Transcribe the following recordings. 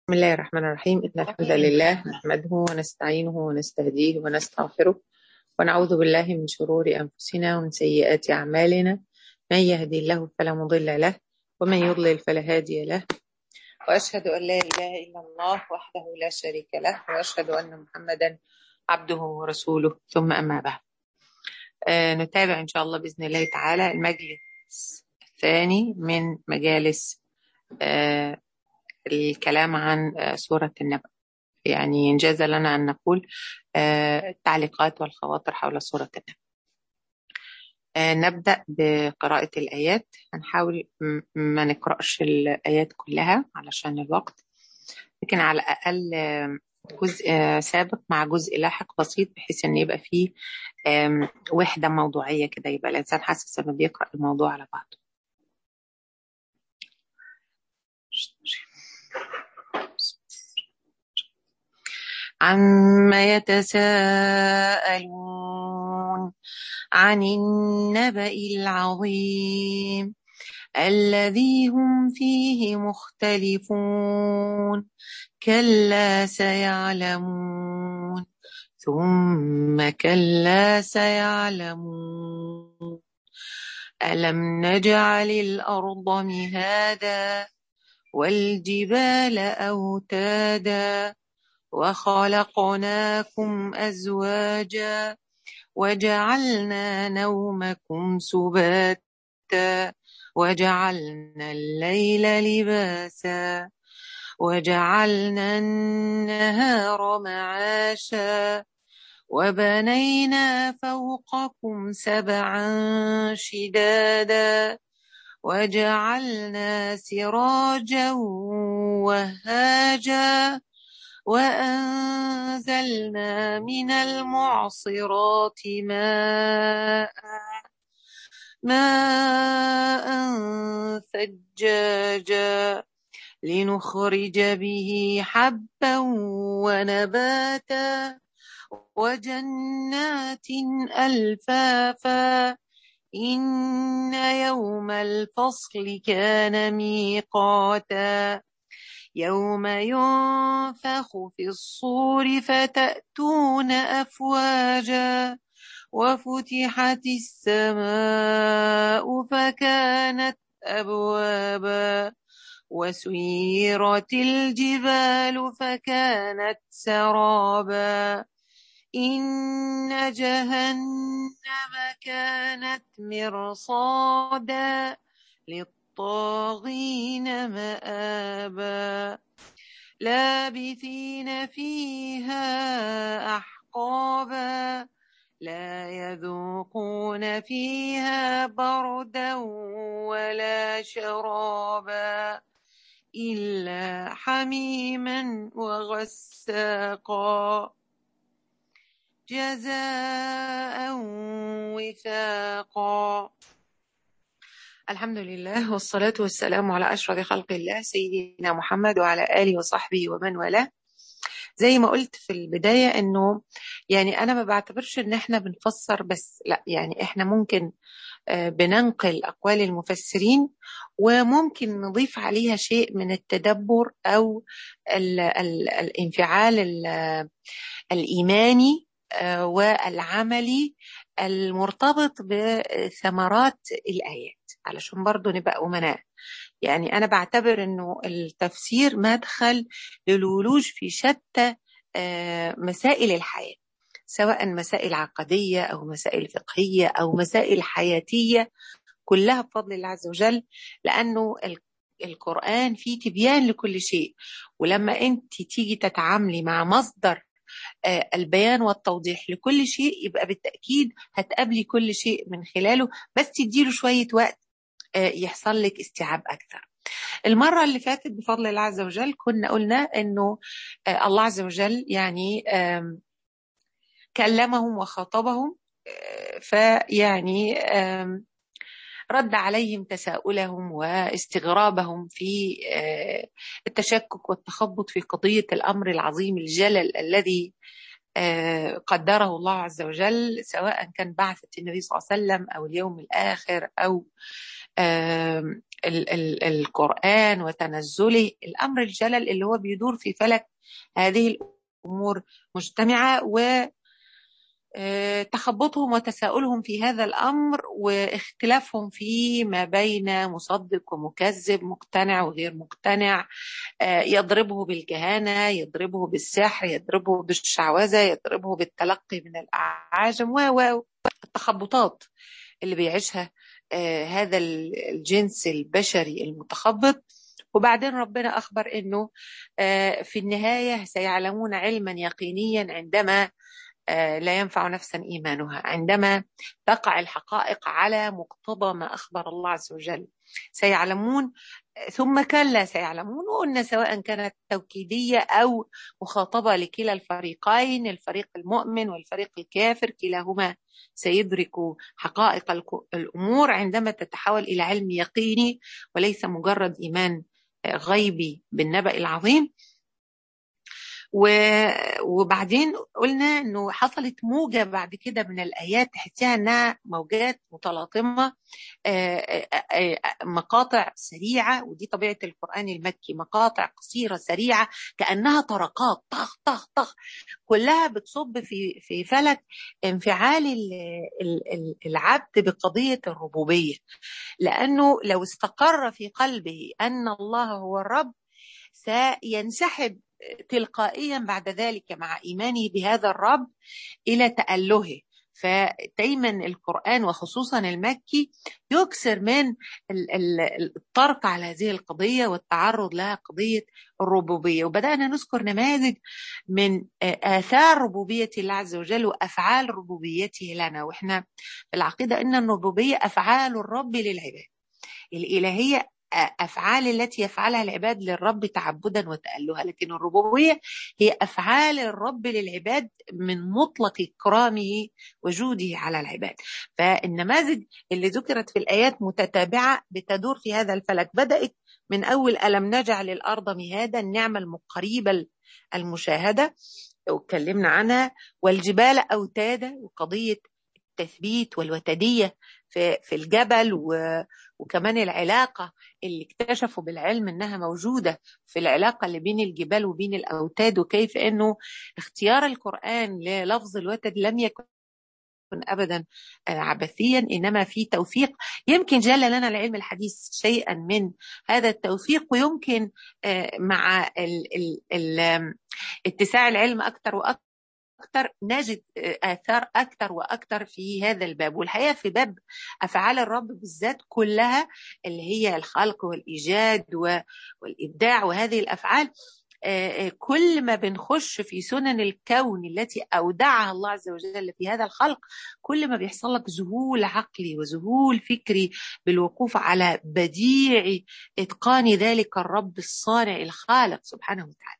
بسم الله الرحمن الرحيم إن الحمد لله نحمده ونستعينه ونستهديه ونستغفره ونعوذ بالله من شرور أنفسنا ومن سيئات أعمالنا من يهدي الله فلا مضل له ومن يضلل فلا هادي له وأشهد أن لا إله إلا الله وحده لا شريك له وأشهد أن محمدا عبده ورسوله ثم أما بعد آه نتابع إن شاء الله بإذن الله تعالى المجلس الثاني من مجالس آه الكلام عن سورة النبأ يعني إنجاز لنا أن نقول التعليقات والخواطر حول سورة النبأ نبدأ بقراءة الآيات هنحاول ما نقرأش الآيات كلها علشان الوقت لكن على الأقل جزء سابق مع جزء لاحق بسيط بحيث ان يبقى فيه وحدة موضوعية كده يبقى الإنسان حاسس انه بيقرأ الموضوع على بعضه عما يتساءلون عن النبأ العظيم الذي هم فيه مختلفون كلا سيعلمون ثم كلا سيعلمون ألم نجعل الأرض مهادا والجبال أوتادا وخلقناكم أزواجا وجعلنا نومكم سباتا وجعلنا الليل لباسا وجعلنا النهار معاشا وبنينا فوقكم سبعا شدادا وجعلنا سراجا وهاجا وأنزلنا من المعصرات ماء ماء ثجاجا لنخرج به حبا ونباتا وجنات ألفافا إن يوم الفصل كان ميقاتا يوم ينفخ في الصور فتأتون أفواجا وفتحت السماء فكانت أبوابا وسيرت الجبال فكانت سرابا إن جهنم كانت مرصادا للطاغين مآبا لابثين فيها أحقابا لا يذوقون فيها بردا ولا شرابا إلا حميما وغساقا جزاء وفاقا الحمد لله والصلاة والسلام على أشرف خلق الله سيدنا محمد وعلى آله وصحبه ومن والاه زي ما قلت في البداية إنه يعني أنا ما بعتبرش إن إحنا بنفسر بس لا يعني إحنا ممكن بننقل أقوال المفسرين وممكن نضيف عليها شيء من التدبر أو ال ال الانفعال ال الإيماني والعملي المرتبط بثمرات الآيات علشان برضو نبقى أمناء يعني أنا بعتبر أنه التفسير مدخل للولوج في شتى مسائل الحياة سواء مسائل عقدية أو مسائل فقهية أو مسائل حياتية كلها بفضل الله عز وجل لأنه القرآن فيه تبيان لكل شيء ولما أنت تيجي تتعاملي مع مصدر البيان والتوضيح لكل شيء يبقى بالتأكيد هتقابلي كل شيء من خلاله بس تديله شوية وقت يحصل لك استيعاب أكثر المرة اللي فاتت بفضل الله عز وجل كنا قلنا أنه الله عز وجل يعني كلمهم وخاطبهم فيعني رد عليهم تساؤلهم واستغرابهم في التشكك والتخبط في قضية الأمر العظيم الجلل الذي قدره الله عز وجل سواء كان بعثة النبي صلى الله عليه وسلم أو اليوم الآخر أو ال ال القرآن وتنزله الأمر الجلل اللي هو بيدور في فلك هذه الأمور مجتمعة و تخبطهم وتساؤلهم في هذا الامر واختلافهم في ما بين مصدق ومكذب مقتنع وغير مقتنع يضربه بالكهانه يضربه بالسحر يضربه بالشعوذه يضربه بالتلقي من الاعاجم و التخبطات اللي بيعيشها هذا الجنس البشري المتخبط وبعدين ربنا اخبر انه في النهايه سيعلمون علما يقينيا عندما لا ينفع نفسا ايمانها عندما تقع الحقائق على مقتضى ما اخبر الله عز وجل سيعلمون ثم كلا سيعلمون وقلنا سواء كانت توكيديه او مخاطبه لكلا الفريقين الفريق المؤمن والفريق الكافر كلاهما سيدرك حقائق الامور عندما تتحول الى علم يقيني وليس مجرد ايمان غيبي بالنبأ العظيم وبعدين قلنا انه حصلت موجه بعد كده من الايات تحسيها انها موجات متلاطمه مقاطع سريعه ودي طبيعه القران المكي مقاطع قصيره سريعه كانها طرقات طخ طخ طخ كلها بتصب في في فلك انفعال العبد بقضيه الربوبيه لانه لو استقر في قلبه ان الله هو الرب سينسحب تلقائيا بعد ذلك مع ايمانه بهذا الرب الى تالهه فدايما القران وخصوصا المكي يكثر من الطرق على هذه القضيه والتعرض لها قضيه الربوبيه وبدانا نذكر نماذج من اثار ربوبيه الله عز وجل وافعال ربوبيته لنا واحنا في العقيده ان الربوبيه افعال الرب للعباد الالهيه افعال التي يفعلها العباد للرب تعبدا وتالها لكن الربوبيه هي افعال الرب للعباد من مطلق اكرامه وجوده على العباد فالنماذج اللي ذكرت في الايات متتابعه بتدور في هذا الفلك بدات من اول الم نجعل الارض مهادا النعمه القريبه المشاهده واتكلمنا عنها والجبال اوتادا وقضيه التثبيت والوتديه في في الجبل و وكمان العلاقه اللي اكتشفوا بالعلم انها موجوده في العلاقه اللي بين الجبال وبين الاوتاد وكيف انه اختيار القران للفظ الوتد لم يكن ابدا عبثيا انما في توفيق يمكن جل لنا العلم الحديث شيئا من هذا التوفيق ويمكن مع اتساع العلم اكثر واكثر أكثر نجد آثار أكثر وأكثر في هذا الباب والحقيقة في باب أفعال الرب بالذات كلها اللي هي الخلق والإيجاد والإبداع وهذه الأفعال كل ما بنخش في سنن الكون التي أودعها الله عز وجل في هذا الخلق كل ما بيحصل لك ذهول عقلي وذهول فكري بالوقوف على بديع إتقان ذلك الرب الصانع الخالق سبحانه وتعالى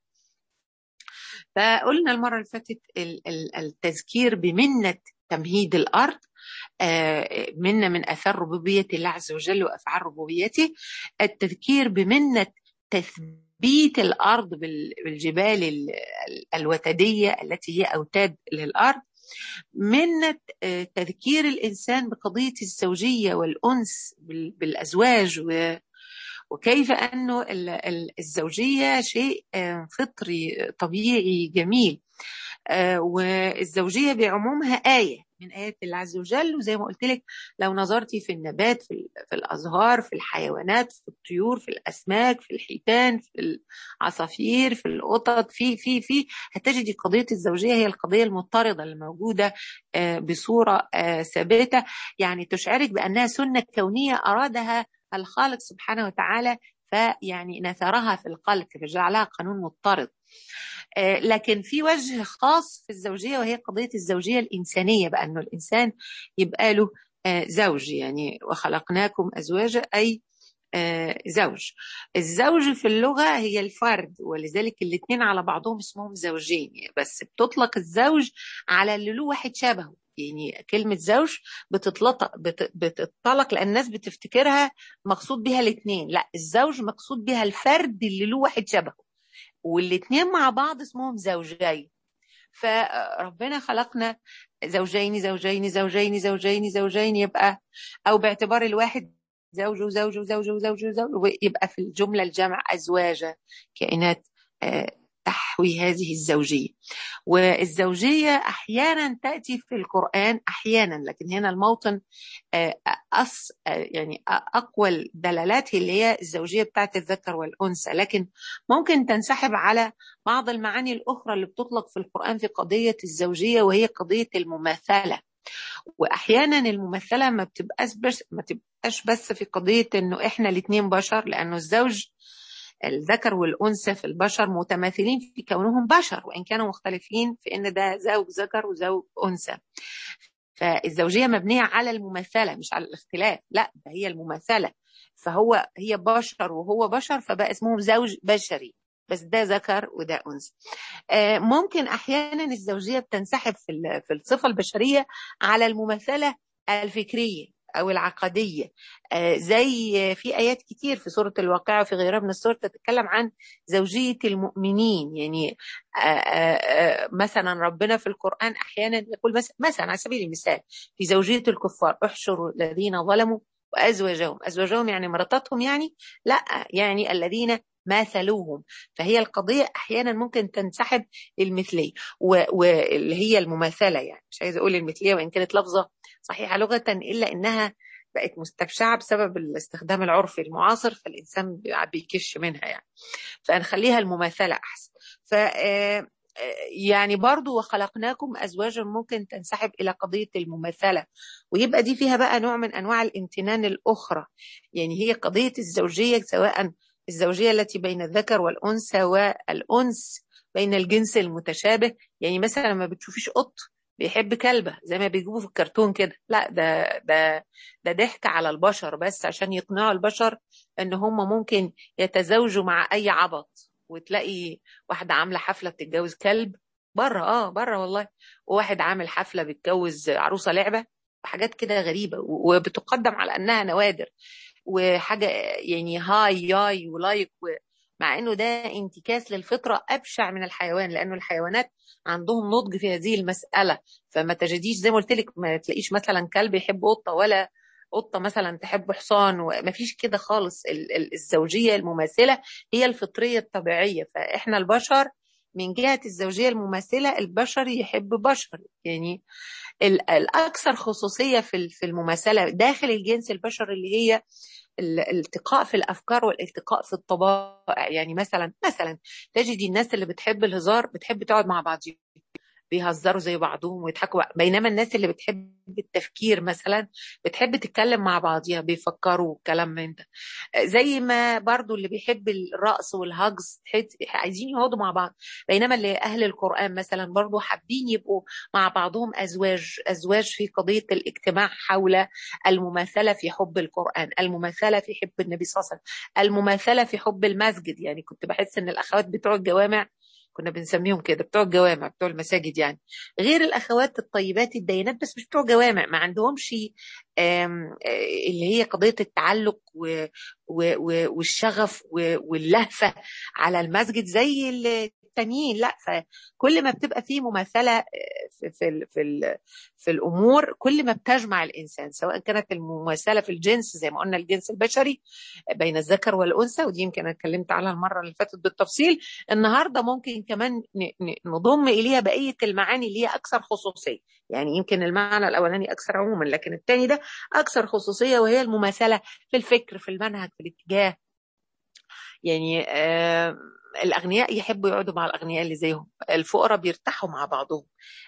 فقلنا المرة اللي فاتت التذكير بمنة تمهيد الأرض منة من آثار ربوبية الله عز وجل وأفعال ربوبيته التذكير بمنة تثبيت الأرض بالجبال الوتدية التي هي أوتاد للأرض منة تذكير الإنسان بقضية الزوجية والأنس بالأزواج و وكيف انه الزوجيه شيء فطري طبيعي جميل والزوجيه بعمومها ايه من ايات الله عز وجل وزي ما قلت لك لو نظرتي في النبات في, في الازهار في الحيوانات في الطيور في الاسماك في الحيتان في العصافير في القطط في في في هتجدي قضيه الزوجيه هي القضيه المضطرده اللي موجوده بصوره ثابته يعني تشعرك بانها سنه كونيه ارادها الخالق سبحانه وتعالى فيعني نثرها في القلب فجعلها قانون مضطرد لكن في وجه خاص في الزوجية وهي قضية الزوجية الإنسانية بأنه الإنسان يبقى له زوج يعني وخلقناكم أزواجا أي زوج الزوج في اللغة هي الفرد ولذلك الاثنين على بعضهم اسمهم زوجين بس بتطلق الزوج على اللي له واحد شبهه يعني كلمة زوج بتطلق بتطلق لأن الناس بتفتكرها مقصود بها الاثنين لا الزوج مقصود بها الفرد اللي له واحد شبهه والاثنين مع بعض اسمهم زوجين فربنا خلقنا زوجين زوجين زوجين زوجين زوجين يبقى أو باعتبار الواحد زوج وزوج وزوج وزوج وزوج ويبقى في الجملة الجمع أزواج كائنات تحوي هذه الزوجية والزوجية أحيانا تأتي في القرآن أحيانا لكن هنا الموطن أص يعني أقوى الدلالات اللي هي الزوجية بتاعت الذكر والأنثى لكن ممكن تنسحب على بعض المعاني الأخرى اللي بتطلق في القرآن في قضية الزوجية وهي قضية المماثلة واحيانا الممثله ما بتبقاش بس ما تبقاش بس في قضيه انه احنا الاثنين بشر لانه الزوج الذكر والانثى في البشر متماثلين في كونهم بشر وان كانوا مختلفين في ان ده زوج ذكر وزوج انثى فالزوجيه مبنيه على المماثله مش على الاختلاف لا ده هي المماثله فهو هي بشر وهو بشر فبقى اسمهم زوج بشري بس ده ذكر وده انثى ممكن احيانا الزوجيه بتنسحب في في الصفه البشريه على المماثله الفكريه او العقديه زي في ايات كتير في سوره الواقعه وفي غيرها من السور تتكلم عن زوجيه المؤمنين يعني مثلا ربنا في القران احيانا يقول مثلا على سبيل المثال في زوجيه الكفار احشروا الذين ظلموا وازواجهم ازواجهم يعني مراتاتهم يعني لا يعني الذين ماثلوهم فهي القضية أحيانا ممكن تنسحب المثلية واللي هي المماثلة يعني مش عايزة أقول المثلية وإن كانت لفظة صحيحة لغة إلا إنها بقت مستبشعة بسبب الاستخدام العرفي المعاصر فالإنسان بيكش منها يعني فنخليها المماثلة أحسن ف يعني برضو وخلقناكم أزواجا ممكن تنسحب إلى قضية المماثلة ويبقى دي فيها بقى نوع من أنواع الامتنان الأخرى يعني هي قضية الزوجية سواء الزوجية التي بين الذكر والأنثى والأنس بين الجنس المتشابه يعني مثلا لما بتشوفيش قط بيحب كلبة زي ما بيجيبوا في الكرتون كده لا ده ده ده ضحك على البشر بس عشان يقنعوا البشر ان هم ممكن يتزوجوا مع اي عبط وتلاقي واحدة عاملة حفلة بتتجوز كلب بره اه بره والله وواحد عامل حفلة بتجوز عروسة لعبة وحاجات كده غريبة وبتقدم على انها نوادر وحاجه يعني هاي ياي ولايك مع انه ده انتكاس للفطره ابشع من الحيوان لانه الحيوانات عندهم نضج في هذه المساله فما تجديش زي ما قلت لك ما تلاقيش مثلا كلب يحب قطه ولا قطه مثلا تحب حصان وما فيش كده خالص الزوجيه المماثله هي الفطريه الطبيعيه فاحنا البشر من جهه الزوجيه المماثله البشر يحب بشر يعني الاكثر خصوصيه في في المماثله داخل الجنس البشري اللي هي الالتقاء في الافكار والالتقاء في الطبائع يعني مثلا مثلا تجدي الناس اللي بتحب الهزار بتحب تقعد مع بعض بيهزروا زي بعضهم ويضحكوا بينما الناس اللي بتحب التفكير مثلا بتحب تتكلم مع بعضيها بيفكروا والكلام من ده زي ما برضو اللي بيحب الرقص والهجز عايزين يقعدوا مع بعض بينما اللي اهل القران مثلا برضو حابين يبقوا مع بعضهم ازواج ازواج في قضيه الاجتماع حول المماثله في حب القران المماثله في حب النبي صلى الله عليه وسلم المماثله في حب المسجد يعني كنت بحس ان الاخوات بتوع الجوامع كنا بنسميهم كده بتوع الجوامع بتوع المساجد يعني غير الاخوات الطيبات الدينات بس مش بتوع جوامع ما عندهمش اللي هي قضيه التعلق والشغف واللهفه على المسجد زي التانيين لا فكل ما بتبقى فيه مماثله في في في, في الامور كل ما بتجمع الانسان سواء كانت المماثله في الجنس زي ما قلنا الجنس البشري بين الذكر والانثى ودي يمكن انا اتكلمت عنها المره اللي فاتت بالتفصيل النهارده ممكن كمان نضم اليها بقيه المعاني اللي هي اكثر خصوصيه يعني يمكن المعنى الاولاني اكثر عموما لكن الثاني ده اكثر خصوصيه وهي المماثله في الفكر في المنهج في الاتجاه يعني آه الاغنياء يحبوا يقعدوا مع الاغنياء اللي زيهم الفقراء بيرتاحوا مع بعضهم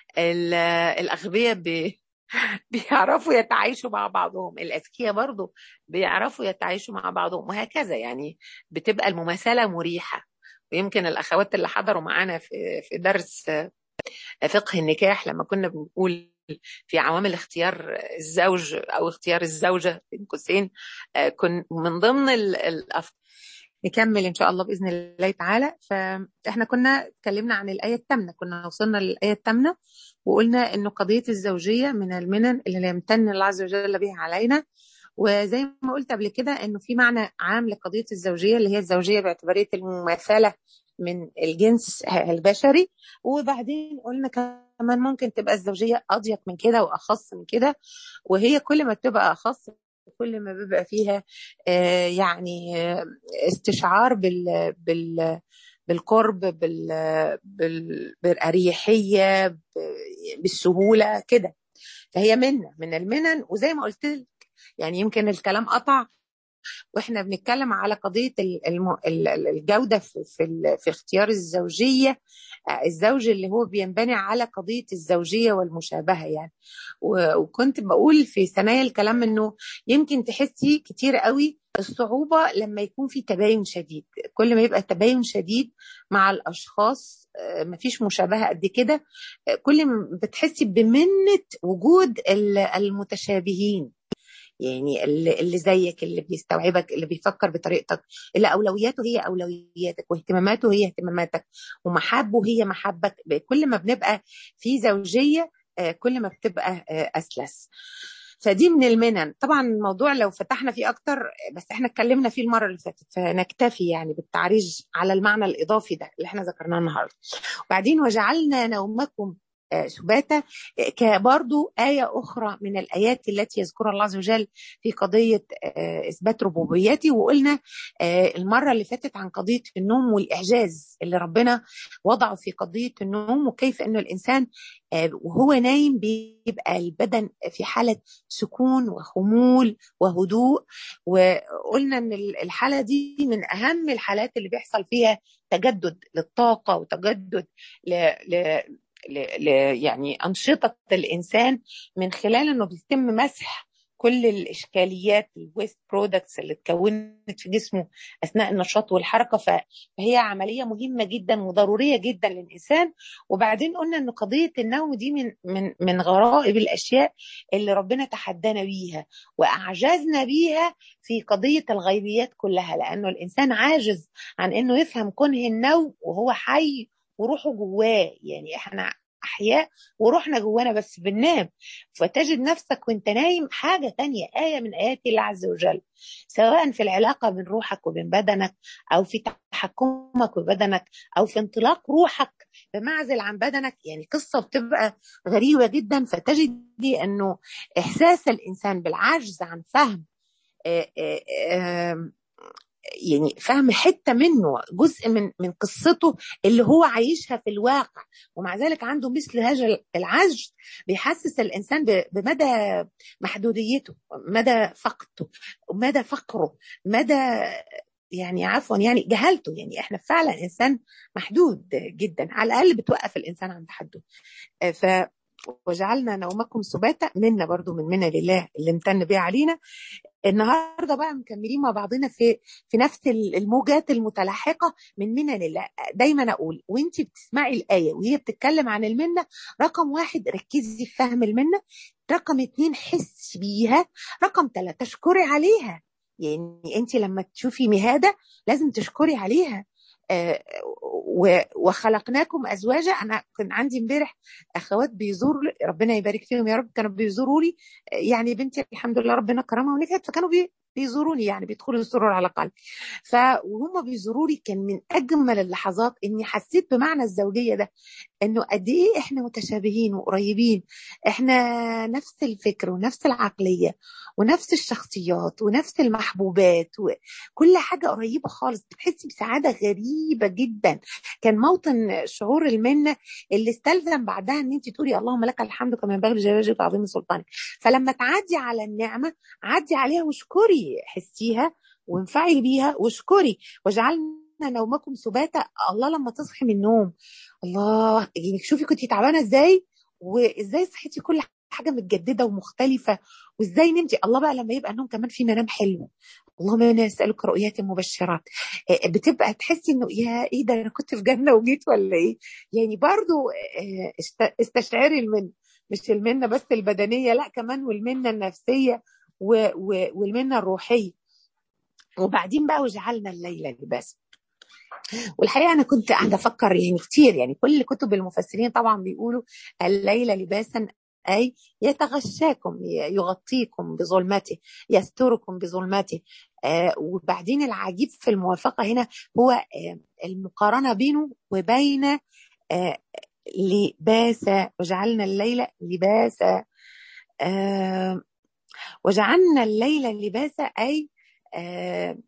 الاغبياء بي بيعرفوا يتعايشوا مع بعضهم الاذكياء برضو بيعرفوا يتعايشوا مع بعضهم وهكذا يعني بتبقى المماثله مريحه ويمكن الاخوات اللي حضروا معانا في في درس فقه النكاح لما كنا بنقول في عوامل اختيار الزوج او اختيار الزوجه بين قوسين كن من ضمن الافكار نكمل ان شاء الله باذن الله تعالى فاحنا كنا اتكلمنا عن الايه الثامنه كنا وصلنا للايه الثامنه وقلنا انه قضيه الزوجيه من المنن اللي يمتن الله عز وجل بها علينا وزي ما قلت قبل كده انه في معنى عام لقضيه الزوجيه اللي هي الزوجيه باعتباريه المماثله من الجنس البشري وبعدين قلنا كمان ممكن تبقى الزوجيه اضيق من كده واخص من كده وهي كل ما تبقى اخص كل ما بيبقى فيها يعني استشعار بال بال بالقرب بال بال بالاريحيه بالسهوله كده فهي منه من المنن وزي ما قلت لك يعني يمكن الكلام قطع واحنا بنتكلم على قضيه الجوده في في, في اختيار الزوجيه الزوج اللي هو بينبني على قضيه الزوجيه والمشابهه يعني وكنت بقول في ثنايا الكلام انه يمكن تحسي كتير قوي الصعوبة لما يكون في تباين شديد كل ما يبقى تباين شديد مع الأشخاص مفيش مشابهة قد كده كل ما بتحسي بمنة وجود المتشابهين يعني اللي, اللي زيك اللي بيستوعبك اللي بيفكر بطريقتك اللي اولوياته هي اولوياتك واهتماماته هي اهتماماتك ومحبه هي محبك كل ما بنبقى في زوجيه كل ما بتبقى اسلس فدي من المنن طبعا الموضوع لو فتحنا فيه اكتر بس احنا اتكلمنا فيه المره اللي فاتت فنكتفي يعني بالتعريج على المعنى الاضافي ده اللي احنا ذكرناه النهارده وبعدين وجعلنا نومكم سباتا كبرضو آية أخرى من الآيات التي يذكرها الله عز وجل في قضية إثبات ربوبيته وقلنا المرة اللي فاتت عن قضية النوم والإعجاز اللي ربنا وضعه في قضية النوم وكيف أنه الإنسان وهو نايم بيبقى البدن في حالة سكون وخمول وهدوء وقلنا أن الحالة دي من أهم الحالات اللي بيحصل فيها تجدد للطاقة وتجدد ل... ل... ل... يعني أنشطة الإنسان من خلال أنه بيتم مسح كل الإشكاليات الويست برودكتس اللي اتكونت في جسمه أثناء النشاط والحركة فهي عملية مهمة جدا وضرورية جدا للإنسان وبعدين قلنا أن قضية النوم دي من, من, من غرائب الأشياء اللي ربنا تحدانا بيها وأعجزنا بيها في قضية الغيبيات كلها لأنه الإنسان عاجز عن أنه يفهم كنه النوم وهو حي وروحه جواه يعني احنا احياء وروحنا جوانا بس بننام فتجد نفسك وانت نايم حاجة تانية آية من آيات الله عز وجل سواء في العلاقة بين روحك وبين بدنك أو في تحكمك ببدنك أو في انطلاق روحك بمعزل عن بدنك يعني قصة بتبقى غريبة جدا فتجدي أنه إحساس الإنسان بالعجز عن فهم آآ آآ يعني فهم حته منه جزء من من قصته اللي هو عايشها في الواقع ومع ذلك عنده مثل هذا العجز بيحسس الانسان بمدى محدوديته مدى فقده مدى فقره مدى يعني عفوا يعني جهلته يعني احنا فعلا انسان محدود جدا على الاقل بتوقف الانسان عند حده ف وجعلنا نومكم سباتا منا برضو من منا لله اللي امتن بيه علينا النهارده بقى مكملين مع بعضنا في في نفس الموجات المتلاحقه من منا لله دايما اقول وانت بتسمعي الايه وهي بتتكلم عن المنه رقم واحد ركزي في فهم المنه رقم اتنين حسي بيها رقم ثلاثة اشكري عليها يعني انت لما تشوفي مهاده لازم تشكري عليها آه وخلقناكم ازواجا انا كان عندي امبارح اخوات بيزوروا ربنا يبارك فيهم يا رب كانوا بيزوروا لي يعني بنتي الحمد لله ربنا كرمها ونجحت فكانوا بي بيزوروني يعني بيدخلوا السرور على قلبي فوهم بيزوروا لي كان من اجمل اللحظات اني حسيت بمعنى الزوجيه ده انه قد ايه احنا متشابهين وقريبين احنا نفس الفكر ونفس العقليه ونفس الشخصيات ونفس المحبوبات وكل حاجه قريبه خالص بتحسي بسعاده غريبه جدا كان موطن شعور المنه اللي استلزم بعدها ان انت تقولي اللهم لك الحمد كما ينبغي لجلالك وعظيم سلطانك فلما تعدي على النعمه عدي عليها واشكري حسيها وانفعلي بيها واشكري واجعلنا نومكم سباتا الله لما تصحي من النوم الله يعني شوفي كنت تعبانه ازاي وازاي صحيتي كل حاجه متجدده ومختلفه وازاي نمتي الله بقى لما يبقى النوم كمان في منام حلو اللهم انا اسالك رؤيات مبشرات بتبقى تحسي انه يا ايه ده انا كنت في جنه وجيت ولا ايه يعني برضو استشعري المنه مش المنه بس البدنيه لا كمان والمنه النفسيه والمنه الروحيه وبعدين بقى وجعلنا الليل لباسا والحقيقه انا كنت قاعده افكر يعني كتير يعني كل كتب المفسرين طبعا بيقولوا الليل لباسا اي يتغشاكم يغطيكم بظلمته يستركم بظلمته آه وبعدين العجيب في الموافقه هنا هو آه المقارنه بينه وبين آه لباسا وجعلنا الليل لباسا آه وجعلنا الليل لباسا أي آه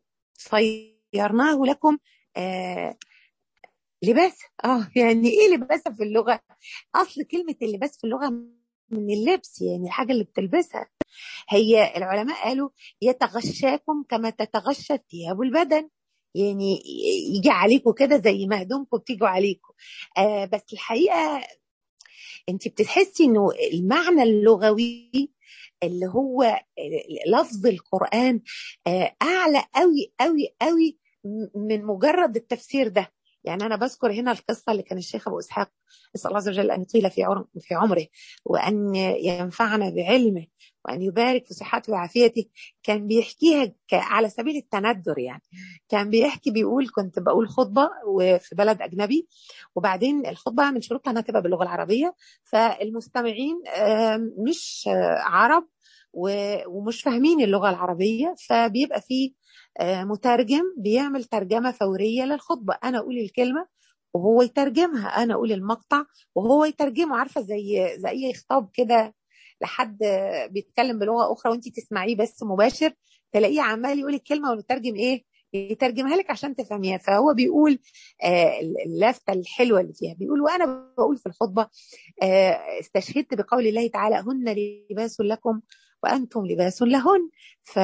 صيرناه لكم آه لباس اه يعني ايه لباسا في اللغه اصل كلمه اللباس في اللغه من اللبس يعني الحاجه اللي بتلبسها هي العلماء قالوا يتغشاكم كما تتغشى ثياب البدن يعني يجي عليكم كده زي ما هدومكم بتيجوا عليكم آه بس الحقيقه انت بتحسي انه المعنى اللغوي اللي هو لفظ القران آه اعلى قوي قوي قوي من مجرد التفسير ده يعني انا بذكر هنا القصه اللي كان الشيخ ابو اسحاق نسال الله عز وجل ان يطيل في في عمره وان ينفعنا بعلمه وان يبارك في صحته وعافيته كان بيحكيها على سبيل التندر يعني كان بيحكي بيقول كنت بقول خطبه وفي بلد اجنبي وبعدين الخطبه من شروطها انها تبقى باللغه العربيه فالمستمعين مش عرب ومش فاهمين اللغه العربيه فبيبقى فيه مترجم بيعمل ترجمه فوريه للخطبه انا اقول الكلمه وهو يترجمها انا اقول المقطع وهو يترجمه عارفه زي زي اي خطاب كده لحد بيتكلم بلغه اخرى وانت تسمعيه بس مباشر تلاقيه عمال يقول الكلمه والمترجم ايه يترجمها لك عشان تفهميها فهو بيقول آه اللافته الحلوه اللي فيها بيقول وانا بقول في الخطبه آه استشهدت بقول الله تعالى هن لباس لكم وانتم لباس لهن ف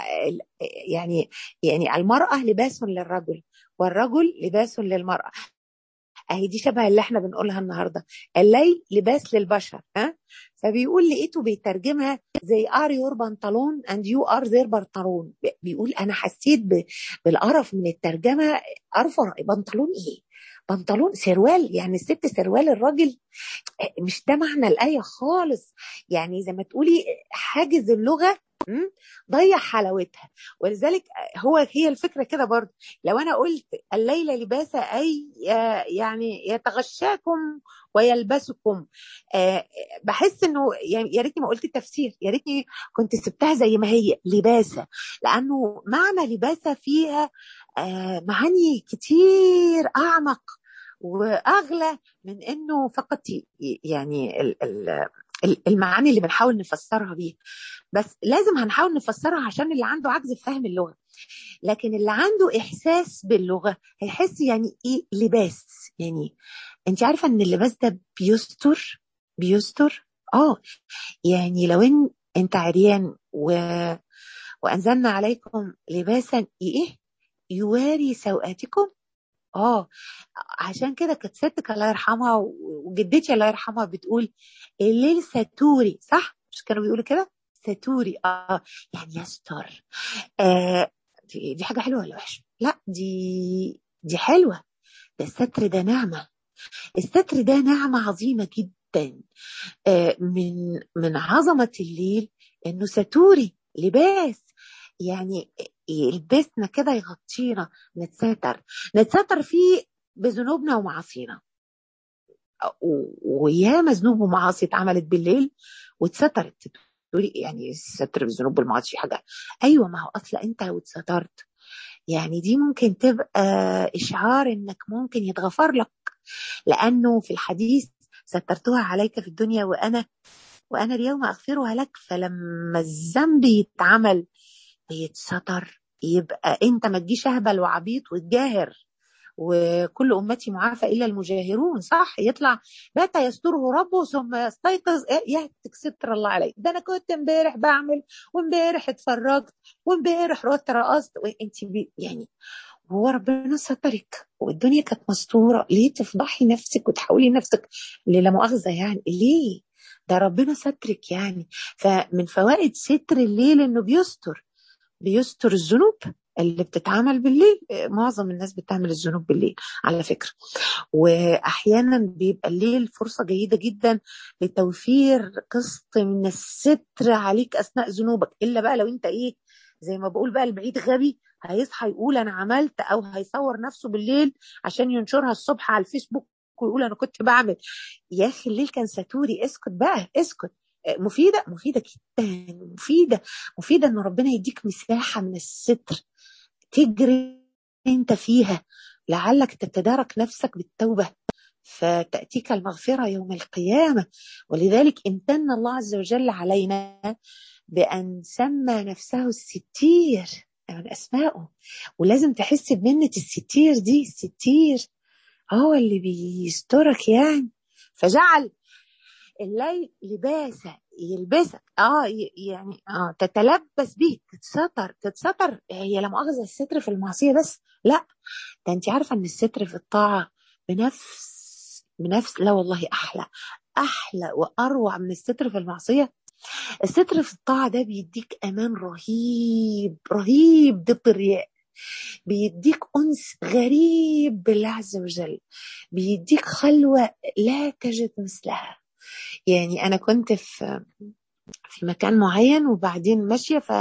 يعني يعني المراه لباس للرجل والرجل لباس للمراه اهي دي شبه اللي احنا بنقولها النهارده الليل لباس للبشر ها فبيقول لقيته بيترجمها زي ار يور بنطلون اند يو ار زير بنطلون بيقول انا حسيت بالقرف من الترجمه قرف بنطلون ايه بنطلون سروال يعني الست سروال الراجل مش ده معنى الآية خالص يعني زي ما تقولي حاجز اللغة ضيع حلاوتها ولذلك هو هي الفكرة كده برضه لو أنا قلت الليل لباسا أي يعني يتغشاكم ويلبسكم بحس انه يا ريتني ما قلت التفسير يا ريتني كنت سبتها زي ما هي لباسه لانه معنى لباسه فيها معاني كتير اعمق واغلى من انه فقط يعني المعاني اللي بنحاول نفسرها بيها بس لازم هنحاول نفسرها عشان اللي عنده عجز في فهم اللغه لكن اللي عنده احساس باللغه هيحس يعني ايه لباس يعني انت عارفه ان اللباس ده بيستر بيستر اه يعني لو ان انت عريان و... وانزلنا عليكم لباسا ايه يواري سوءاتكم اه عشان كده كانت ستك الله يرحمها وجدتي الله يرحمها بتقول الليل ستوري صح مش كانوا بيقولوا كده ستوري اه يعني يستر آه دي, دي حاجه حلوه ولا وحشه لا دي دي حلوه ده الستر ده نعمه الستر ده نعمه عظيمه جدا آه من من عظمه الليل انه ستوري لباس يعني يلبسنا كده يغطينا نتستر نتستر فيه بذنوبنا ومعاصينا وياما ذنوب ومعاصي اتعملت بالليل واتسترت تقولي يعني الستر بالذنوب والمعاصي حاجه ايوه ما هو اصلا انت لو اتسترت يعني دي ممكن تبقى اشعار انك ممكن يتغفر لك لانه في الحديث سترتها عليك في الدنيا وانا وانا اليوم اغفرها لك فلما الذنب يتعمل يتستر يبقى انت ما تجيش اهبل وعبيط وتجاهر وكل امتي معافى الا المجاهرون صح يطلع بات يستره ربه ثم يستيقظ يهتك ستر الله عليه ده انا كنت امبارح بعمل وامبارح اتفرجت وامبارح رحت رقصت وانت يعني هو ربنا سترك والدنيا كانت مستوره ليه تفضحي نفسك وتحولي نفسك للا مؤاخذه يعني ليه ده ربنا سترك يعني فمن فوائد ستر الليل انه بيستر بيستر الذنوب اللي بتتعمل بالليل معظم الناس بتعمل الذنوب بالليل على فكرة وأحيانا بيبقى الليل فرصة جيدة جدا لتوفير قسط من الستر عليك أثناء ذنوبك إلا بقى لو أنت إيه زي ما بقول بقى البعيد غبي هيصحى يقول أنا عملت أو هيصور نفسه بالليل عشان ينشرها الصبح على الفيسبوك ويقول أنا كنت بعمل يا أخي الليل كان ساتوري اسكت بقى اسكت مفيدة مفيدة جدا مفيدة مفيدة ان ربنا يديك مساحة من الستر تجري انت فيها لعلك تتدارك نفسك بالتوبة فتأتيك المغفرة يوم القيامة ولذلك امتن الله عز وجل علينا بأن سمى نفسه الستير من أسمائه ولازم تحس بمنة الستير دي الستير هو اللي بيسترك يعني فجعل الليل لباسه يلبسك اه يعني اه تتلبس بيه تتستر تتستر هي لا مؤاخذه الستر في المعصيه بس لا ده انت عارفه ان الستر في الطاعه بنفس بنفس لا والله احلى احلى واروع من الستر في المعصيه الستر في الطاعه ده بيديك امان رهيب رهيب ضد الرياء بيديك انس غريب بالله عز وجل بيديك خلوه لا تجد مثلها يعني انا كنت في في مكان معين وبعدين ماشيه ف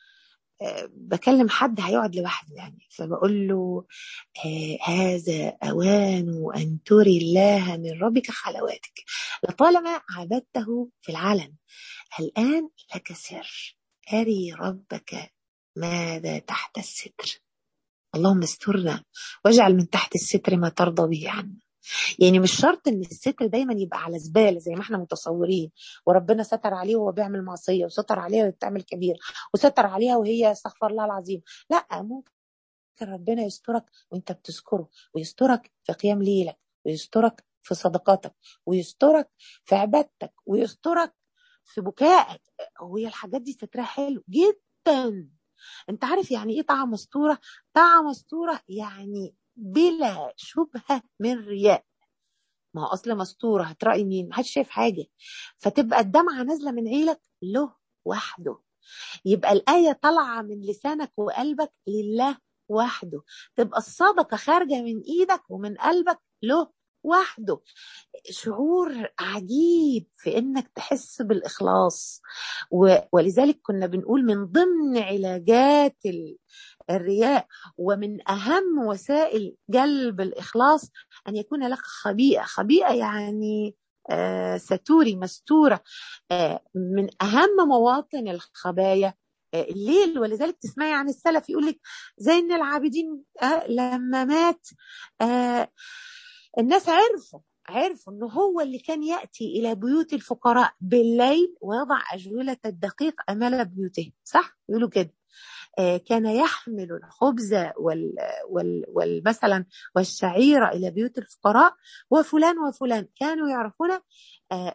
بكلم حد هيقعد لوحده يعني فبقول له آه هذا اوان ان تري الله من ربك خلواتك لطالما عبدته في العلن الان لك سر اري ربك ماذا تحت الستر اللهم استرنا واجعل من تحت الستر ما ترضى به عنا يعني مش شرط ان الستر دايما يبقى على زباله زي ما احنا متصورين وربنا ستر عليه وهو بيعمل معصيه وستر عليها وهي بتعمل كبير وستر عليها وهي استغفر الله العظيم لا ممكن ربنا يسترك وانت بتذكره ويسترك في قيام ليلك ويسترك في صدقاتك ويسترك في عبادتك ويسترك في بكائك وهي الحاجات دي سترها حلو جدا انت عارف يعني ايه طاعه مستوره طاعه مستوره يعني بلا شبهة من رياء ما هو أصل مستورة هترأي مين محدش شايف حاجة فتبقى الدمعة نازلة من عيلك له وحده يبقى الآية طالعة من لسانك وقلبك لله وحده تبقى الصدقة خارجة من إيدك ومن قلبك له وحده شعور عجيب في انك تحس بالاخلاص و... ولذلك كنا بنقول من ضمن علاجات الرياء ومن اهم وسائل جلب الاخلاص ان يكون لك خبيئه خبيئه يعني آه ستوري مستوره آه من اهم مواطن الخبايا الليل ولذلك تسمعي عن السلف يقول لك زين العابدين آه لما مات آه الناس عرفوا عرفوا انه هو اللي كان ياتي الى بيوت الفقراء بالليل ويضع اجوله الدقيق امام بيوته صح يقولوا كده آه كان يحمل الخبز وال وال والمثلا والشعير الى بيوت الفقراء وفلان وفلان كانوا يعرفون آه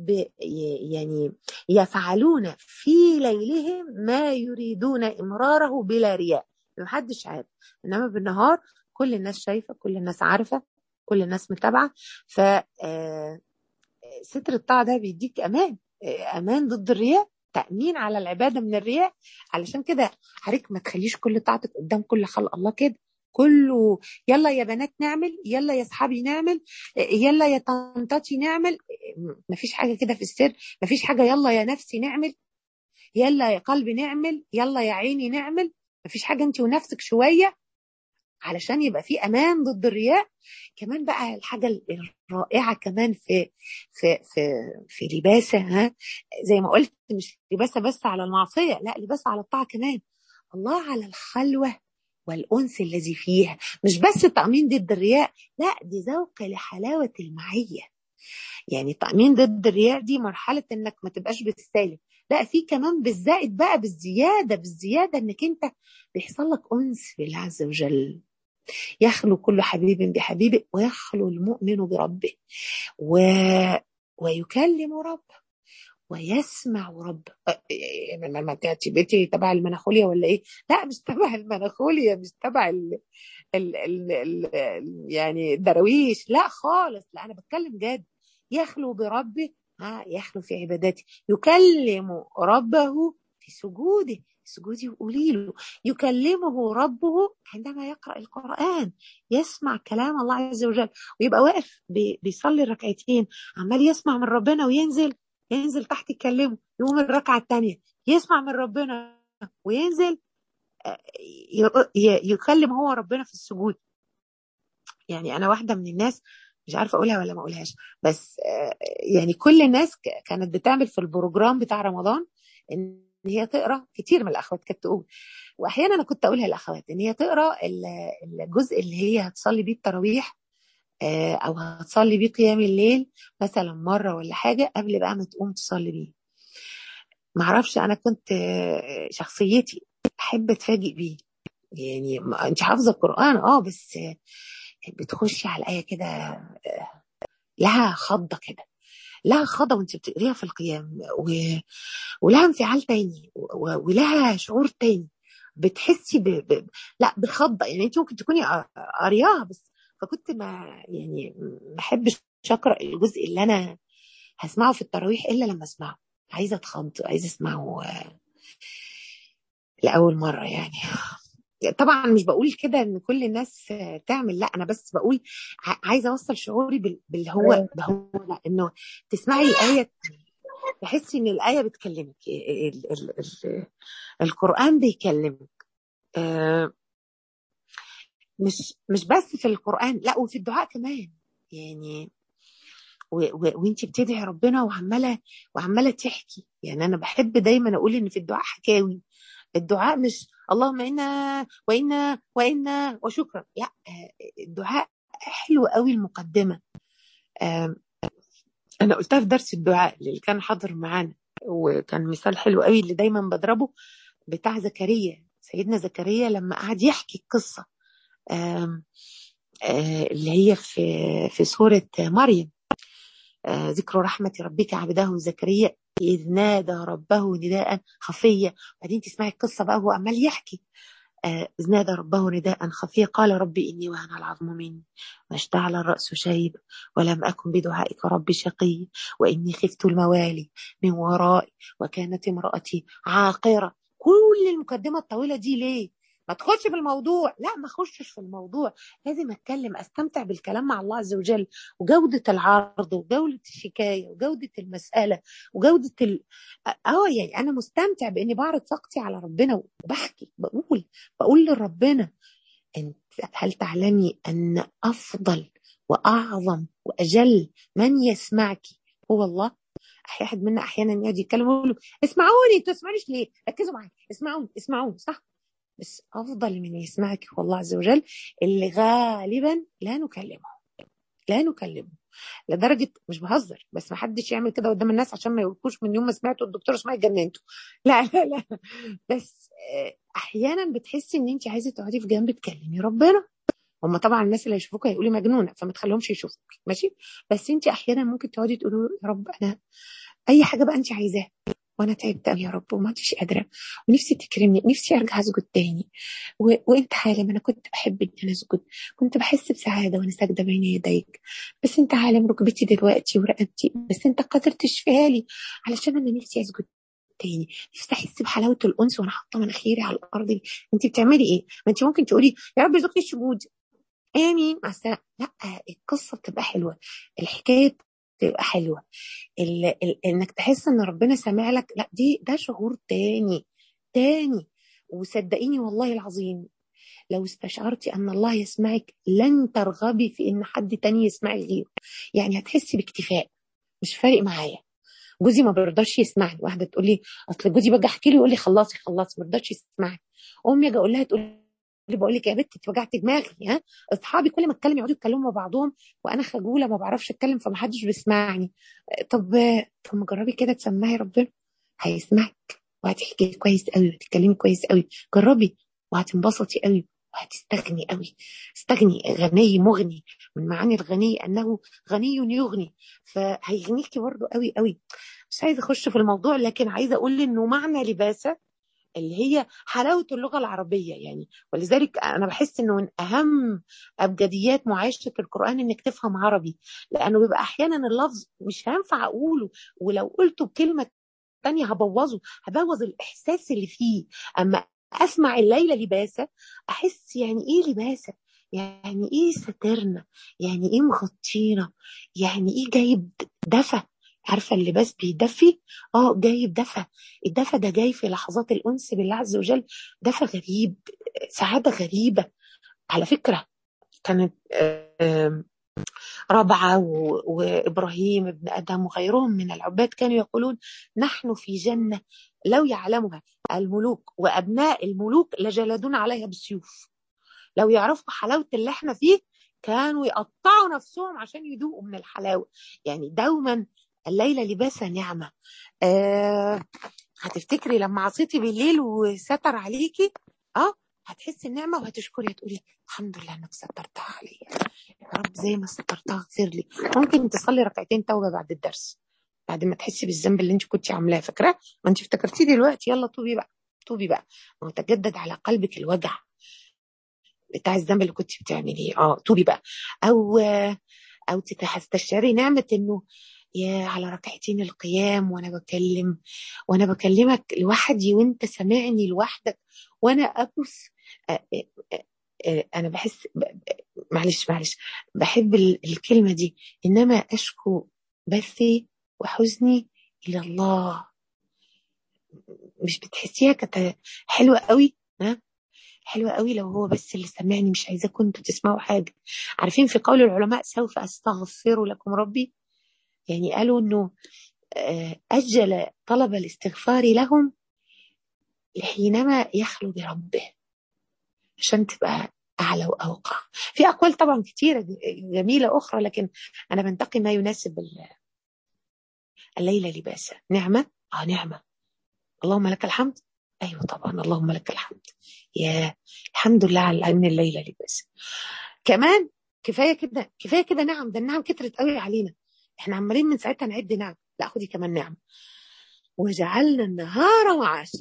يعني يفعلون في ليلهم ما يريدون امراره بلا رياء محدش عارف انما بالنهار كل الناس شايفه كل الناس عارفه كل الناس متابعه ف ستر الطاعه ده بيديك امان امان ضد الرياء تامين على العباده من الرياء علشان كده حضرتك ما تخليش كل طاعتك قدام كل خلق الله كده كله يلا يا بنات نعمل يلا يا اصحابي نعمل يلا يا طنطاتي نعمل مفيش حاجه كده في السر مفيش حاجه يلا يا نفسي نعمل يلا يا قلبي نعمل يلا يا عيني نعمل مفيش حاجه انت ونفسك شويه علشان يبقى في امان ضد الرياء كمان بقى الحاجه الرائعه كمان في في في في لباسه ها زي ما قلت مش لباسه بس على المعصيه لا لباسه على الطاعه كمان الله على الخلوه والانس الذي فيها مش بس تامين ضد الرياء لا دي ذوق لحلاوه المعيه يعني تامين ضد الرياء دي مرحله انك ما تبقاش بالسالب لا في كمان بالزائد بقى بالزياده بالزياده انك انت بيحصل لك انس بالله عز وجل يخلو كل حبيب بحبيبه ويخلو المؤمن بربه و... ويكلم ربه ويسمع ربه ما تاتي بيتي تبع المناخوليا ولا ايه لا مش تبع المناخوليا مش تبع ال... ال... ال... ال... يعني الدراويش لا خالص لا انا بتكلم جد يخلو بربه ها يخلو في عبادته يكلم ربه في سجوده سجودي وقولي له يكلمه ربه عندما يقرأ القرآن يسمع كلام الله عز وجل ويبقى واقف بيصلي الركعتين عمال يسمع من ربنا وينزل ينزل تحت يكلمه يقوم الركعة الثانية يسمع من ربنا وينزل يكلم هو ربنا في السجود يعني أنا واحدة من الناس مش عارفه اقولها ولا ما اقولهاش بس يعني كل الناس كانت بتعمل في البروجرام بتاع رمضان ان هي تقرا كتير من الاخوات كانت تقول واحيانا انا كنت اقولها للاخوات ان هي تقرا الجزء اللي هي هتصلي بيه التراويح او هتصلي بيه قيام الليل مثلا مره ولا حاجه قبل بقى ما تقوم تصلي بيه معرفش انا كنت شخصيتي احب اتفاجئ بيه يعني انت حافظه القران اه بس بتخشي على الايه كده لها خضه كده لها خضه وانت بتقريها في القيام و... ولها انفعال تاني و... ولها شعور تاني بتحسي ب... ب... لا بخضه يعني انت ممكن تكوني قارياها بس فكنت ما يعني ما احبش اقرا الجزء اللي انا هسمعه في التراويح الا لما اسمعه عايزه اتخض عايزه اسمعه لاول مره يعني طبعا مش بقول كده ان كل الناس تعمل لا انا بس بقول عايزه اوصل شعوري باللي هو هو لا انه تسمعي الايه تحسي ان الايه بتكلمك ال ال ال القران بيكلمك مش مش بس في القران لا وفي الدعاء كمان يعني وانت بتدعي ربنا وعماله وعماله تحكي يعني انا بحب دايما اقول ان في الدعاء حكاوي الدعاء مش اللهم انا وانا وانا وشكرا لا الدعاء حلو قوي المقدمه انا قلتها في درس الدعاء اللي كان حاضر معانا وكان مثال حلو قوي اللي دايما بضربه بتاع زكريا سيدنا زكريا لما قعد يحكي القصه اللي هي في في سوره مريم ذكر رحمة ربك عبده زكريا إذ نادى ربه نداء خفيا بعدين تسمعي القصة بقى هو عمال يحكي إذ نادى ربه نداء خفيا قال ربي إني وهن العظم مني واشتعل الرأس شيب ولم أكن بدعائك ربي شقي وإني خفت الموالي من ورائي وكانت امرأتي عاقرة كل المقدمة الطويلة دي ليه؟ ما تخش في الموضوع لا ما اخشش في الموضوع لازم اتكلم استمتع بالكلام مع الله عز وجل وجوده العرض وجوده الشكايه وجوده المساله وجوده ال... اه يعني انا مستمتع باني بعرض طاقتي على ربنا وبحكي بقول بقول لربنا انت هل تعلمي ان افضل واعظم واجل من يسمعك هو الله احد منا احيانا يقعد يتكلم ويقول له اسمعوني انتوا تسمعونيش ليه ركزوا معايا اسمعوني اسمعوني صح بس أفضل من يسمعك هو الله عز وجل اللي غالبا لا نكلمه لا نكلمه لدرجة مش بهزر بس ما حدش يعمل كده قدام الناس عشان ما يقولكوش من يوم ما سمعتوا الدكتور اسمعي اتجننتوا لا لا لا بس احيانا بتحسي ان انت عايزه تقعدي في جنب تكلمي ربنا هم طبعا الناس اللي هيشوفوك هيقولي مجنونه فما تخليهمش يشوفوك ماشي بس انت احيانا ممكن تقعدي تقولوا يا رب انا اي حاجه بقى انت عايزاها وانا تعبت قوي يا رب وما عدتش قادره ونفسي تكرمني نفسي ارجع اسجد تاني و... وانت عالم انا كنت بحب ان انا اسجد كنت بحس بسعاده وانا ساجده بين يديك بس انت عالم ركبتي دلوقتي ورقبتي بس انت قادر تشفيها لي علشان انا نفسي اسجد تاني نفسي احس بحلاوه الانس وانا حاطه مناخيري على الارض انت بتعملي ايه؟ ما انت ممكن تقولي يا رب ارزقني السجود امين مع السلامه لا القصه بتبقى حلوه الحكايه تبقى حلوه ال ال انك تحس ان ربنا سامع لك لا دي ده شعور تاني تاني وصدقيني والله العظيم لو استشعرتي ان الله يسمعك لن ترغبي في ان حد تاني يسمعك غيره يعني هتحسي باكتفاء مش فارق معايا جوزي ما بيرضاش يسمعني واحده تقول لي اصل جوزي باجي احكي له يقول لي خلصي خلصي ما بيرضاش يسمعني امي اجي اقول لها تقول لي بقول لك يا بنتي انت وجعت دماغي ها اصحابي كل ما اتكلم يقعدوا يتكلموا مع بعضهم وانا خجوله ما بعرفش اتكلم فما حدش بيسمعني طب طب ما جربي كده تسمعي ربنا هيسمعك وهتحكي كويس قوي وهتتكلمي كويس قوي جربي وهتنبسطي قوي وهتستغني قوي استغني غني مغني من معاني الغني انه غني يغني فهيغنيكي برضه قوي قوي مش عايزه اخش في الموضوع لكن عايزه اقول انه معنى لباسه اللي هي حلاوه اللغه العربيه يعني ولذلك انا بحس انه من اهم ابجديات معايشه القران انك تفهم عربي لانه بيبقى احيانا اللفظ مش هينفع اقوله ولو قلته بكلمه تانية هبوظه هبوظ الاحساس اللي فيه اما اسمع الليله لباسه احس يعني ايه لباسه يعني ايه سترنا يعني ايه مغطينا يعني ايه جايب دفى عارفه اللباس بيدفي اه جايب دفى الدفى ده جاي في لحظات الانس بالله عز وجل دفى غريب سعاده غريبه على فكره كانت ربعة وإبراهيم ابن أدم وغيرهم من العباد كانوا يقولون نحن في جنة لو يعلمها الملوك وأبناء الملوك لجلدونا عليها بالسيوف لو يعرفوا حلاوة اللي احنا فيه كانوا يقطعوا نفسهم عشان يذوقوا من الحلاوة يعني دوما الليلة لباسها نعمة آه هتفتكري لما عصيتي بالليل وستر عليكي اه هتحسي النعمه وهتشكري هتقولي الحمد لله انك سترتها عليا يا رب زي ما سترتها اغفر لي ممكن تصلي ركعتين توبه بعد الدرس بعد ما تحسي بالذنب اللي انت كنت عاملاه فاكره ما انت افتكرتيه دلوقتي يلا توبي بقى توبي بقى وتجدد على قلبك الوجع بتاع الذنب اللي كنت بتعمليه اه توبي بقى او او تستشعري نعمه انه يا على ركعتين القيام وانا بكلم وانا بكلمك لوحدي وانت سامعني لوحدك وانا ابص انا بحس معلش معلش بحب الكلمه دي انما اشكو بثي وحزني الى الله مش بتحسيها كانت حلوه قوي ها حلوة قوي لو هو بس اللي سمعني مش عايزاكم انتوا تسمعوا حاجة عارفين في قول العلماء سوف أستغفر لكم ربي يعني قالوا انه أجل طلب الاستغفار لهم حينما يخلو بربه عشان تبقى أعلى وأوقع في أقوال طبعا كتيرة جميلة أخرى لكن أنا بنتقي ما يناسب الليلة لباسا نعمة آه نعمة اللهم لك الحمد أيوة طبعا اللهم لك الحمد يا الحمد لله على من الليلة لباسا كمان كفاية كده كفاية كده نعم ده النعم كترت قوي علينا احنا عمالين من ساعتها نعد نعم لا خدي كمان نعم وجعلنا النهار معاشا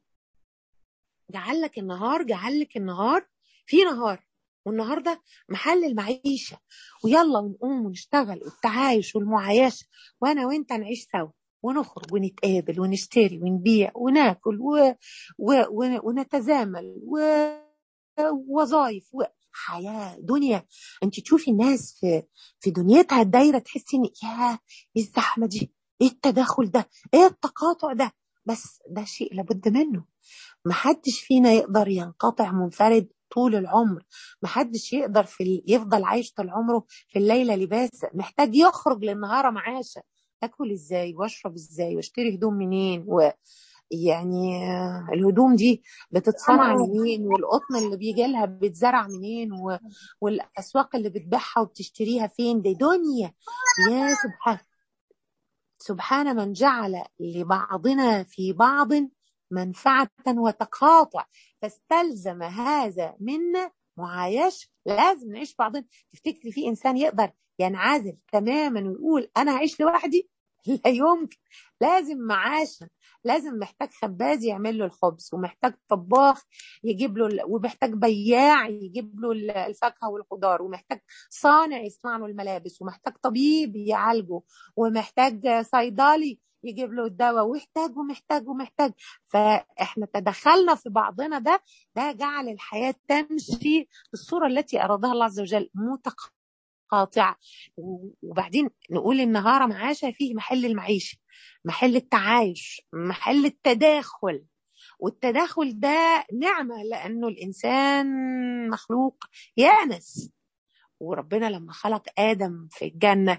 جعل لك النهار جعل لك النهار في نهار والنهار ده محل المعيشة ويلا ونقوم ونشتغل والتعايش والمعايشة وانا وانت نعيش سوا ونخرج ونتقابل ونشتري ونبيع وناكل و... و... و... ونتزامل ووظائف و... حياة دنيا انت تشوفي الناس في في دنيتها الدايرة تحسي ان يا ايه الزحمة دي ايه التداخل ده ايه التقاطع ده بس ده شيء لابد منه محدش فينا يقدر ينقطع منفرد طول العمر محدش يقدر في يفضل عايش طول عمره في الليلة لباس محتاج يخرج للنهار معاشة اكل ازاي واشرب ازاي واشتري هدوم منين و يعني الهدوم دي بتتصنع منين والقطن اللي بيجي لها بيتزرع منين و... والاسواق اللي بتبيعها وبتشتريها فين دي دنيا يا سبحان سبحان من جعل لبعضنا في بعض منفعة وتقاطع فاستلزم هذا منا معايش لازم نعيش بعضنا تفتكري في انسان يقدر ينعزل تماما ويقول انا هعيش لوحدي لا يمكن لازم معاشا لازم محتاج خباز يعمل له الخبز ومحتاج طباخ يجيب له ومحتاج بياع يجيب له الفاكهه والخضار ومحتاج صانع يصنع له الملابس ومحتاج طبيب يعالجه ومحتاج صيدلي يجيب له الدواء ويحتاج ومحتاج ومحتاج فاحنا تدخلنا في بعضنا ده ده جعل الحياه تمشي بالصوره التي ارادها الله عز وجل متقاطعه وبعدين نقول النهار معاشة فيه محل المعيشه محل التعايش محل التداخل والتداخل ده نعمة لأنه الإنسان مخلوق يأنس وربنا لما خلق آدم في الجنة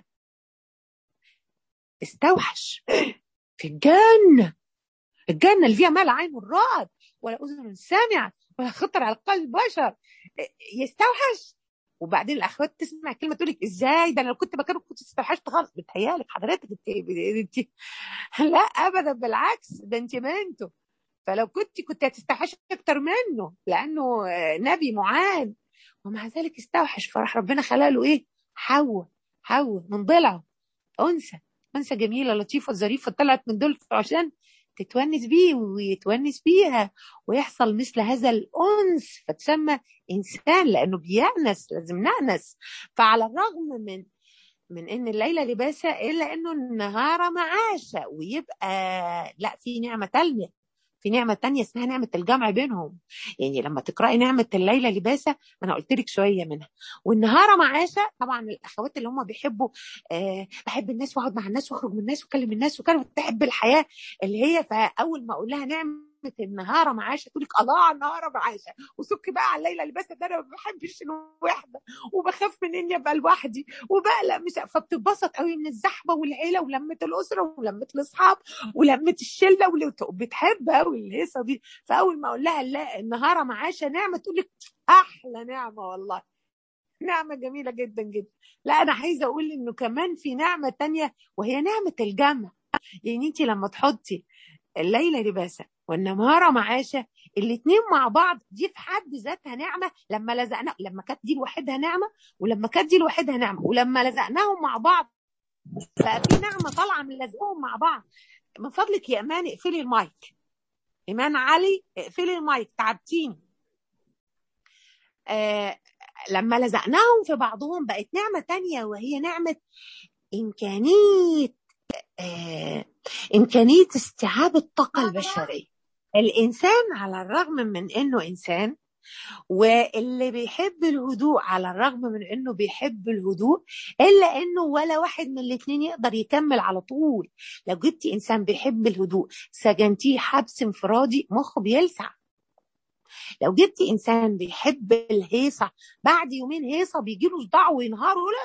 استوحش في الجنة الجنة اللي فيها ما لا عين رأت ولا أذن سمعت ولا خطر على قلب بشر يستوحش وبعدين الاخوات تسمع كلمه تقول لك ازاي ده انا لو كنت مكانك كنت استوحشت خالص بتهيالك حضرتك انت انت لا ابدا بالعكس ده انت بنته فلو كنت كنت هتستوحشي اكتر منه لانه نبي معان ومع ذلك استوحش فراح ربنا خلق له ايه حواء حواء من ضلعه انثى انثى جميله لطيفه ظريفه طلعت من دول عشان تتونس بيه ويتونس بيها ويحصل مثل هذا الانس فتسمى انسان لانه بيأنس لازم نأنس فعلى الرغم من من ان الليله لباسه الا انه النهار معاشه ويبقى لا في نعمه تانية في نعمة تانية اسمها نعمة الجمع بينهم يعني لما تقرأي نعمة الليلة لباسة أنا قلت لك شوية منها والنهار معاشة طبعا الأخوات اللي هم بيحبوا آه بحب الناس وأقعد مع الناس وأخرج من الناس وأكلم الناس وكانت بتحب الحياة اللي هي فأول ما أقول لها نعمة النهار معاشة تقول لك الله على النهار معاشة وسك بقى على الليلة لباسة ده أنا ما بحبش الوحدة وبخاف من إني أبقى لوحدي وبقلق مش فبتتبسط قوي من الزحمة والعيلة ولمة الأسرة ولمة الأصحاب ولمة الشلة وبتحب قوي الهيصة دي فأول ما أقول لها لا النهار معاشة نعمة تقول لك أحلى نعمة والله نعمة جميلة جدا جدا لا أنا عايزة أقول إنه كمان في نعمة تانية وهي نعمة الجمع يعني أنت لما تحطي الليل لباسا والنهار معاشة الاثنين مع بعض دي في حد ذاتها نعمة لما لزقنا لما كانت دي لوحدها نعمة ولما كانت دي لوحدها نعمة ولما لزقناهم مع بعض بقى في نعمة طالعة من لزقهم مع بعض من فضلك يا امان اقفلي المايك ايمان علي اقفلي المايك تعبتيني آه لما لزقناهم في بعضهم بقت نعمة تانية وهي نعمة إمكانية آه إمكانية استيعاب الطاقة البشرية الإنسان على الرغم من إنه إنسان واللي بيحب الهدوء على الرغم من انه بيحب الهدوء الا انه ولا واحد من الاثنين يقدر يكمل على طول لو جبتي انسان بيحب الهدوء سجنتيه حبس انفرادي مخه بيلسع لو جبتي انسان بيحب الهيصه بعد يومين هيصه بيجي له صداع وينهار ويقول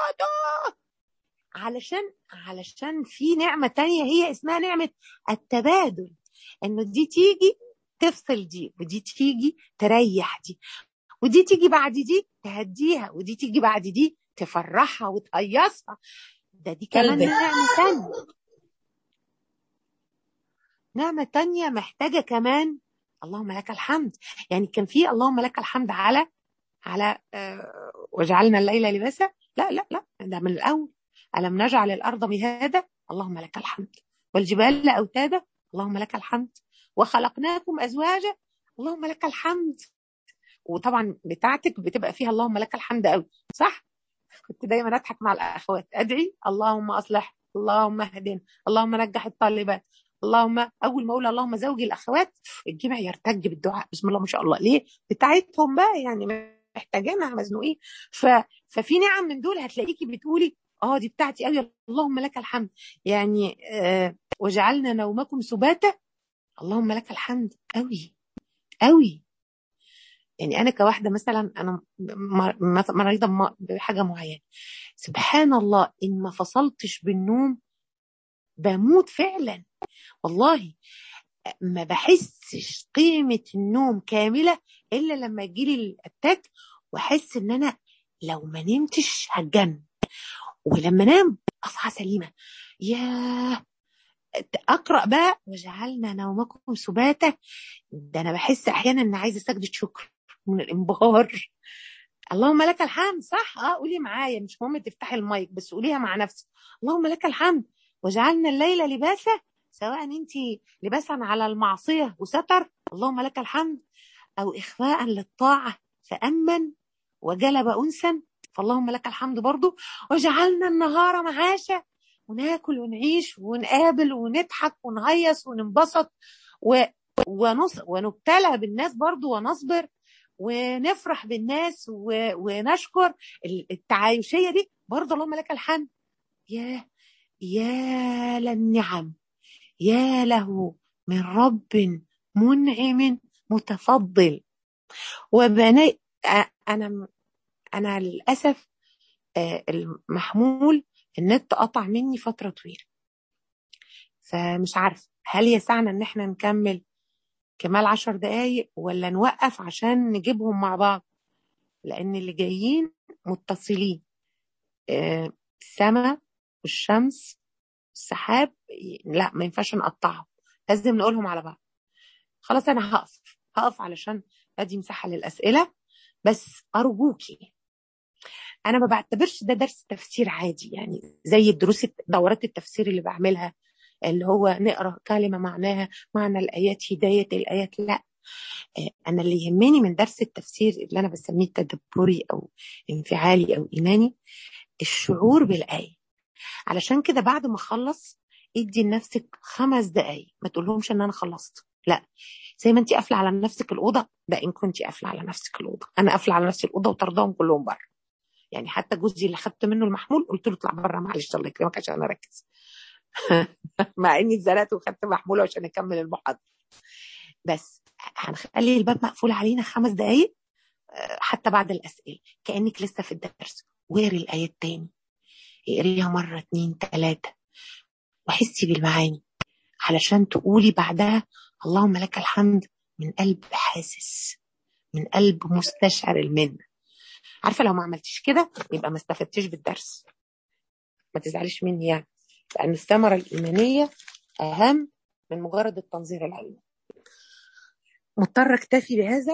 علشان علشان في نعمه تانية هي اسمها نعمه التبادل انه دي تيجي تفصل دي ودي تيجي تريح دي ودي تيجي بعد دي تهديها ودي تيجي بعد دي تفرحها وتهيصها ده دي كمان نعمة تانية نعمة تانية محتاجة كمان اللهم لك الحمد يعني كان في اللهم لك الحمد على على آه وجعلنا الليل لباسا لا لا لا ده من الأول ألم نجعل الأرض مهادا اللهم لك الحمد والجبال أوتادا اللهم لك الحمد وخلقناكم أزواجا اللهم لك الحمد وطبعا بتاعتك بتبقى فيها اللهم لك الحمد قوي صح كنت دايما اضحك مع الاخوات ادعي اللهم اصلح اللهم اهدنا اللهم نجح الطالبات اللهم اول ما اقول اللهم زوجي الاخوات الجمع يرتج بالدعاء بسم الله ما شاء الله ليه بتاعتهم بقى يعني محتاجينها مزنوقين ف... ففي نعم من دول هتلاقيكي بتقولي اه دي بتاعتي قوي اللهم لك الحمد يعني آه وجعلنا نومكم سباتا اللهم لك الحمد قوي قوي يعني انا كواحده مثلا انا مريضه بحاجه معينه سبحان الله ان ما فصلتش بالنوم بموت فعلا والله ما بحسش قيمه النوم كامله الا لما يجيلي الاتاك واحس ان انا لو ما نمتش هتجن ولما انام اصحى سليمه ياه اقرا بقى وجعلنا نومكم سباتا ده انا بحس احيانا ان عايزه سجده شكر من الانبهار اللهم لك الحمد صح اه قولي معايا مش مهم تفتحي المايك بس قوليها مع نفسك اللهم لك الحمد وجعلنا الليل لباسا سواء انت لباسا على المعصيه وستر اللهم لك الحمد او اخفاء للطاعه فامن وجلب انسا فاللهم لك الحمد برضو وجعلنا النهار معاشا وناكل ونعيش ونقابل ونضحك ونهيص وننبسط و... ونص... ونبتلى بالناس برضو ونصبر ونفرح بالناس و... ونشكر التعايشية دي برضو اللهم لك الحمد يا يا للنعم يا له من رب منعم متفضل وبني انا انا للاسف المحمول النت قطع مني فترة طويلة فمش عارفة هل يسعنا ان احنا نكمل كمال عشر دقايق ولا نوقف عشان نجيبهم مع بعض لان اللي جايين متصلين السماء والشمس السحاب لا ما ينفعش نقطعهم لازم نقولهم على بعض خلاص انا هقف هقف علشان ادي مساحة للاسئلة بس ارجوكي انا ما بعتبرش ده درس تفسير عادي يعني زي الدروس دورات التفسير اللي بعملها اللي هو نقرا كلمه معناها معنى الايات هدايه الايات لا انا اللي يهمني من درس التفسير اللي انا بسميه تدبري او انفعالي او ايماني الشعور بالايه علشان كده بعد ما اخلص ادي لنفسك خمس دقايق ما تقولهمش ان انا خلصت لا زي ما انت قافله على نفسك الاوضه ده ان كنت قافله على نفسك الاوضه انا قافله على نفسي الاوضه وطردهم كلهم بره يعني حتى جوزي اللي خدت منه المحمول قلت له اطلع بره معلش الله يكرمك عشان اركز مع اني اتزنقت وخدت محمول عشان اكمل المحاضره بس هنخلي الباب مقفول علينا خمس دقايق حتى بعد الاسئله كانك لسه في الدرس واقري الايات تاني اقريها مره اتنين تلاته وحسي بالمعاني علشان تقولي بعدها اللهم لك الحمد من قلب حاسس من قلب مستشعر المنه عارفه لو ما عملتيش كده يبقى ما استفدتيش بالدرس ما تزعليش مني يعني لان الثمره الايمانيه اهم من مجرد التنظير العلمي مضطر اكتفي بهذا